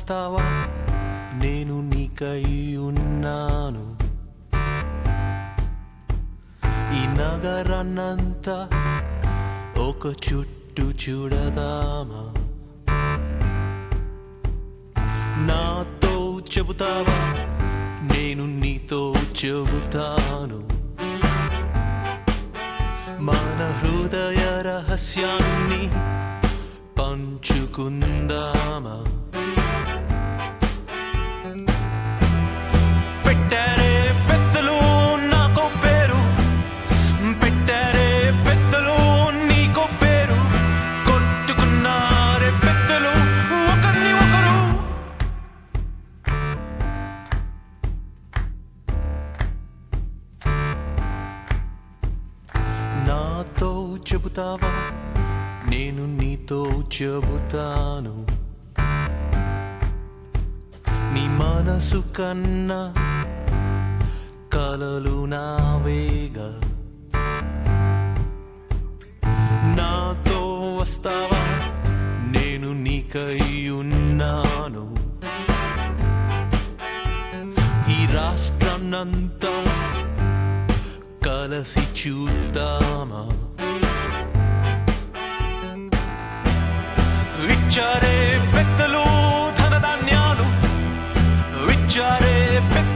వస్తావా నేను నీకై ఉన్నాను ఈ నగరాన్నంతా ఒక చుట్టు చూడదామా నాతో చెబుతావా నేను నీతో చెబుతాను మన హృదయ రహస్యాన్ని పంచుకుందామా పెట్టారే పెద్దలు నాకో పేరు పెట్టారే పెద్దలు నీకో పేరు కొట్టుకున్నారే పెద్దలు ఒకరిని ఒకరు నాతో చెబుతావా నేను నీతో చెబుతాను నీ మనసు కన్నా కలలు నావేగా నాతో వస్తావా నేను నీకై ఉన్నాను ఈ రాష్ట్రాన్నంతా కలసి చూద్దామా విచ్చారే పెద్దలు ధనధాన్యాలు విచ్చారే పెద్ద